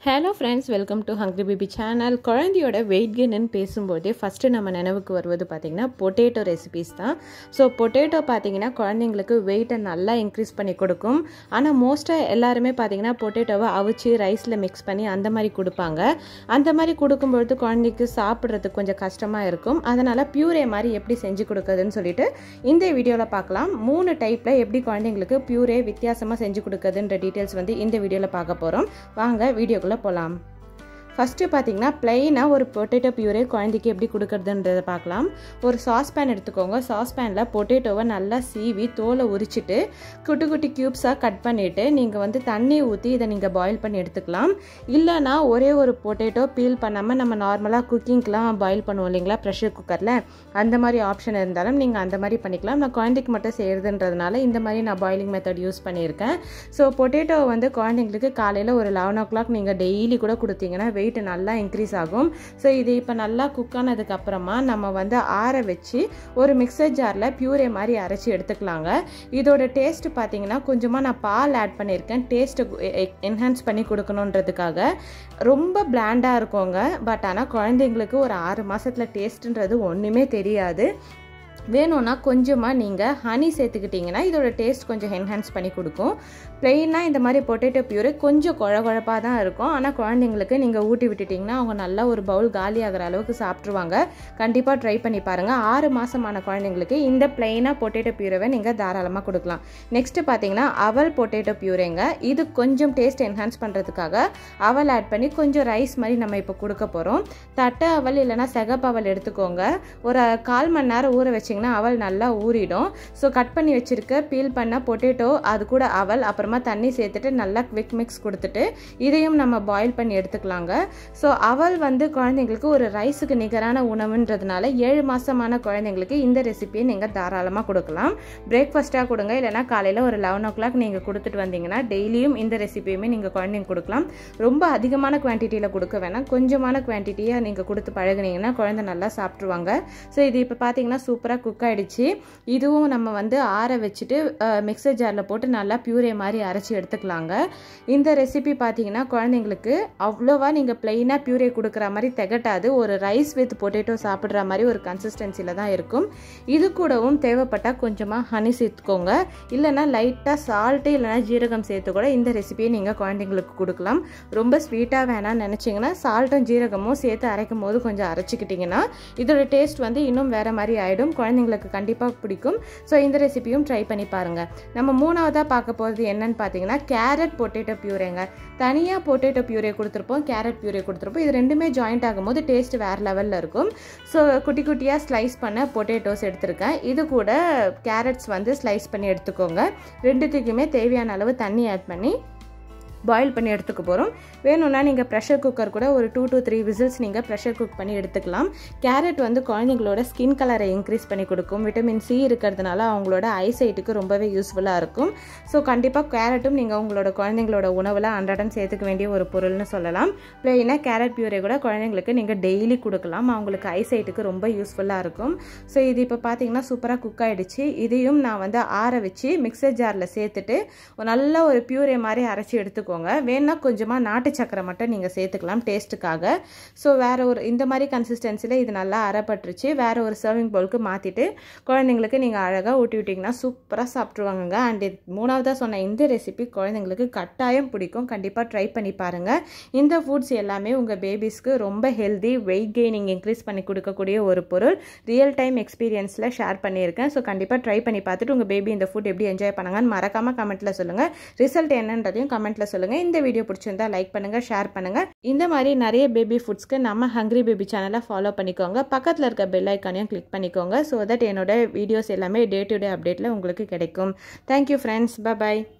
hello friends welcome to hungry baby channel குழந்தையோட weight கெயின்னு பேசும்போதே ஃபஸ்ட்டு நம்ம நினைவுக்கு வருவது பார்த்திங்கன்னா பொட்டேட்டோ ரெசிபீஸ் தான் ஸோ பொட்டேட்டோ பார்த்திங்கன்னா குழந்தைங்களுக்கு வெயிட்டை நல்லா இன்க்ரீஸ் பண்ணி கொடுக்கும் ஆனால் மோஸ்ட்டாக எல்லாருமே பார்த்திங்கன்னா பொட்டேட்டோவை அவிச்சு ரைஸில் மிக்ஸ் பண்ணி அந்த மாதிரி கொடுப்பாங்க அந்த மாதிரி கொடுக்கும்பொழுது குழந்தைக்கு சாப்பிட்றதுக்கு கொஞ்சம் கஷ்டமாக இருக்கும் அதனால் பியூரே மாதிரி எப்படி செஞ்சு கொடுக்குறதுன்னு சொல்லிட்டு இந்த வீடியோவில் பார்க்கலாம் மூணு டைப்பில் எப்படி குழந்தைங்களுக்கு பியூரே வித்தியாசமாக செஞ்சு கொடுக்குறதுன்ற டீட்டெயில்ஸ் வந்து இந்த வீடியோவில் பார்க்க போகிறோம் வாங்க வீடியோக்குள்ளே போகலாம் ஃபஸ்ட்டு பார்த்தீங்கன்னா ப்ளைனாக ஒரு பொட்டேட்டோ பியூரே குழந்தைக்கு எப்படி கொடுக்குறதுன்றதை பார்க்கலாம் ஒரு சாஸ்பேன் எடுத்துக்கோங்க சாஸ்பேனில் பொட்டேட்டோவை நல்லா சீவி தோலை உரிச்சிட்டு குட்டி குட்டி க்யூப்ஸாக கட் பண்ணிவிட்டு நீங்கள் வந்து தண்ணி ஊற்றி இதை நீங்கள் பாயில் பண்ணி எடுத்துக்கலாம் இல்லைனா ஒரே ஒரு பொட்டேட்டோ பீல் பண்ணாமல் நம்ம நார்மலாக குக்கிங்க்கெலாம் பாயில் பண்ணுவோம் இல்லைங்களா ப்ரெஷர் குக்கரில் அந்த மாதிரி ஆப்ஷன் இருந்தாலும் நீங்கள் அந்த மாதிரி பண்ணிக்கலாம் நான் குழந்தைக்கு மட்டும் செய்கிறதுன்றதுனால இந்த மாதிரி நான் பாயிலிங் மெத்தட் யூஸ் பண்ணியிருக்கேன் ஸோ பொட்டேட்டோ வந்து குழந்தைங்களுக்கு காலையில் ஒரு லெவன் ஓ கிளாக் நீங்கள் டெய்லி கூட கொடுத்தீங்கன்னா வெயிட் நல்லா இன்க்ரீஸ் ஆகும் ஸோ இது இப்போ நல்லா குக் ஆனதுக்கப்புறமா நம்ம வந்து ஆற வச்சு ஒரு மிக்சர் ஜாரில் பியூரே மாதிரி அரைச்சி எடுத்துக்கலாங்க இதோட டேஸ்ட் பார்த்தீங்கன்னா கொஞ்சமாக நான் பால் ஆட் பண்ணியிருக்கேன் டேஸ்ட்டை என்ஹான்ஸ் பண்ணி கொடுக்கணுன்றதுக்காக ரொம்ப பிளாண்டாக இருக்குங்க பட் ஆனால் குழந்தைங்களுக்கு ஒரு ஆறு மாதத்தில் டேஸ்ட்டுன்றது ஒன்றுமே தெரியாது வேணும்னா கொஞ்சமாக நீங்கள் ஹனி சேர்த்துக்கிட்டிங்கன்னா இதோட டேஸ்ட் கொஞ்சம் என்ஹான்ஸ் பண்ணி கொடுக்கும் ப்ளெயினாக இந்த மாதிரி பொட்டேட்டோ பியூரே கொஞ்சம் குழ குழப்பாக தான் இருக்கும் ஆனால் குழந்தைங்களுக்கு நீங்கள் ஊட்டி விட்டுட்டிங்கன்னா அவங்க நல்லா ஒரு பவுல் காலி ஆகிற அளவுக்கு சாப்பிட்ருவாங்க கண்டிப்பாக ட்ரை பண்ணி பாருங்கள் ஆறு மாதமான குழந்தைங்களுக்கு இந்த ப்ளெயினாக பொட்டேட்டோ பியூரேவை நீங்கள் தாராளமாக கொடுக்கலாம் நெக்ஸ்ட்டு பார்த்தீங்கன்னா அவல் பொட்டேட்டோ பியூரேங்க இது கொஞ்சம் டேஸ்ட் என்ஹான்ஸ் பண்ணுறதுக்காக அவல் ஆட் பண்ணி கொஞ்சம் ரைஸ் மாதிரி நம்ம இப்போ கொடுக்க போகிறோம் தட்டை அவல் இல்லைனா செகப்பு அவல் எடுத்துக்கோங்க ஒரு கால் மணி நேரம் ஊற வச்சிங்க வச்சிங்கன்னா அவல் நல்லா ஊறிடும் ஸோ கட் பண்ணி வச்சுருக்க பீல் பண்ண பொட்டேட்டோ அது கூட அவல் அப்புறமா தண்ணி சேர்த்துட்டு நல்லா குவிக் மிக்ஸ் கொடுத்துட்டு இதையும் நம்ம பாயில் பண்ணி எடுத்துக்கலாங்க ஸோ அவல் வந்து குழந்தைங்களுக்கு ஒரு ரைஸுக்கு நிகரான உணவுன்றதுனால ஏழு மாதமான குழந்தைங்களுக்கு இந்த ரெசிபியை நீங்கள் தாராளமாக கொடுக்கலாம் பிரேக்ஃபாஸ்ட்டாக கொடுங்க இல்லைனா காலையில் ஒரு லெவன் ஓ கிளாக் நீங்கள் கொடுத்துட்டு வந்தீங்கன்னா டெய்லியும் இந்த ரெசிபியுமே நீங்கள் குழந்தைங்க கொடுக்கலாம் ரொம்ப அதிகமான குவான்டிட்டியில் கொடுக்க வேணாம் கொஞ்சமான குவான்டிட்டியாக நீங்கள் கொடுத்து பழகுனீங்கன்னா குழந்தை நல்லா சாப்பிட்ருவாங்க ஸோ இது இப்போ பார்த்தீங்கன்னா சூப்பராக குக் ஆகிடுச்சு இதுவும் நம்ம வந்து ஆற வச்சுட்டு மிக்சர் ஜாரில் போட்டு நல்லா பியூரே மாதிரி அரைச்சி எடுத்துக்கலாங்க இந்த ரெசிபி பார்த்தீங்கன்னா குழந்தைங்களுக்கு அவ்வளோவா நீங்கள் ப்ளெயினாக பியூரே கொடுக்குற மாதிரி திகட்டாது ஒரு ரைஸ் வித் பொட்டேட்டோ சாப்பிட்ற மாதிரி ஒரு கன்சிஸ்டன்சியில் தான் இருக்கும் இது கூடவும் தேவைப்பட்டால் கொஞ்சமாக ஹனி சேர்த்துக்கோங்க இல்லைனா லைட்டாக சால்ட்டு இல்லைனா ஜீரகம் சேர்த்து கூட இந்த ரெசிபியை நீங்கள் குழந்தைங்களுக்கு கொடுக்கலாம் ரொம்ப ஸ்வீட்டாக வேணாம்னு நினச்சிங்கன்னா சால்ட்டும் ஜீரகமும் சேர்த்து அரைக்கும் போது கொஞ்சம் அரைச்சிக்கிட்டிங்கன்னா இதோட டேஸ்ட் வந்து இன்னும் வேறு மாதிரி ஆகிடும் குழந்தைங்களுக்கு கண்டிப்பாக பிடிக்கும் ஸோ இந்த ரெசிபியும் ட்ரை பண்ணி பாருங்கள் நம்ம மூணாவதாக பார்க்க போகிறது என்னன்னு பார்த்தீங்கன்னா கேரட் பொட்டேட்டோ பியூரேங்க தனியாக பொட்டேட்டோ பியூரே கொடுத்துருப்போம் கேரட் பியூரே கொடுத்துருப்போம் இது ரெண்டுமே ஜாயிண்ட் ஆகும்போது டேஸ்ட் வேறு லெவலில் இருக்கும் ஸோ குட்டி குட்டியாக ஸ்லைஸ் பண்ண பொட்டேட்டோஸ் எடுத்திருக்கேன் இது கூட கேரட்ஸ் வந்து ஸ்லைஸ் பண்ணி எடுத்துக்கோங்க ரெண்டுத்துக்குமே தேவையான அளவு தண்ணி ஆட் பண்ணி பாயில் பண்ணி எடுத்துக்க போகிறோம் வேணும்னா நீங்கள் ப்ரெஷர் குக்கர் கூட ஒரு டூ டு த்ரீ விசில்ஸ் நீங்கள் ப்ரெஷர் குக் பண்ணி எடுத்துக்கலாம் கேரட் வந்து குழந்தைங்களோட ஸ்கின் கலரை இன்க்ரீஸ் பண்ணி கொடுக்கும் விட்டமின் சி இருக்கிறதுனால அவங்களோட ஐசைட்டுக்கு ரொம்பவே யூஸ்ஃபுல்லாக இருக்கும் ஸோ கண்டிப்பாக கேரட்டும் நீங்கள் உங்களோட குழந்தைங்களோட உணவில் அன்றாடம் சேர்த்துக்க வேண்டிய ஒரு பொருள்னு சொல்லலாம் ப்ளெயினாக கேரட் பியூரே கூட குழந்தைங்களுக்கு நீங்கள் டெய்லி கொடுக்கலாம் அவங்களுக்கு ஐசைட்டுக்கு ரொம்ப யூஸ்ஃபுல்லாக இருக்கும் ஸோ இது இப்போ பார்த்தீங்கன்னா சூப்பராக குக் ஆகிடுச்சு இதையும் நான் வந்து ஆற வச்சு மிக்சர் ஜாரில் சேர்த்துட்டு நல்ல ஒரு பியூரே மாதிரி அரைச்சி எடுத்துக்கோங்க வச்சுக்கோங்க வேணா கொஞ்சமாக நாட்டு சக்கரை மட்டும் நீங்கள் சேர்த்துக்கலாம் டேஸ்ட்டுக்காக ஸோ வேறு ஒரு இந்த மாதிரி கன்சிஸ்டன்சியில் இது நல்லா அரைப்பட்டுருச்சு வேறு ஒரு சர்விங் பவுலுக்கு மாற்றிட்டு குழந்தைங்களுக்கு நீங்கள் அழகாக ஊட்டி விட்டிங்கன்னா சூப்பராக சாப்பிட்ருவாங்க அண்ட் மூணாவதாக சொன்ன இந்த ரெசிபி குழந்தைங்களுக்கு கட்டாயம் பிடிக்கும் கண்டிப்பாக ட்ரை பண்ணி பாருங்கள் இந்த ஃபுட்ஸ் எல்லாமே உங்கள் பேபிஸ்க்கு ரொம்ப ஹெல்தி வெயிட் கெய்னிங் இன்க்ரீஸ் பண்ணி கொடுக்கக்கூடிய ஒரு பொருள் ரியல் டைம் எக்ஸ்பீரியன்ஸில் ஷேர் பண்ணியிருக்கேன் ஸோ கண்டிப்பாக ட்ரை பண்ணி பார்த்துட்டு உங்கள் பேபி இந்த ஃபுட் எப்படி என்ஜாய் பண்ணாங்கன்னு மறக்காமல் கமெண்ட்டில் சொல்லுங்கள் ரிசல்ட் என்னன்றதையும் கமெண்ட்டில் சொல்லுங்கள் சொல்லுங்கள் இந்த வீடியோ பிடிச்சிருந்தா லைக் பண்ணுங்கள் ஷேர் பண்ணுங்கள் இந்த மாதிரி நிறைய பேபி ஃபுட்ஸ்க்கு நம்ம ஹங்க்ரி பேபி சேனலை ஃபாலோ பண்ணிக்கோங்க பக்கத்தில் இருக்க பெல் ஐக்கானையும் கிளிக் பண்ணிக்கோங்க ஸோ தட் என்னோட வீடியோஸ் எல்லாமே டே டு டே அப்டேட்டில் உங்களுக்கு கிடைக்கும் தேங்க்யூ ஃப்ரெண்ட்ஸ் பாய்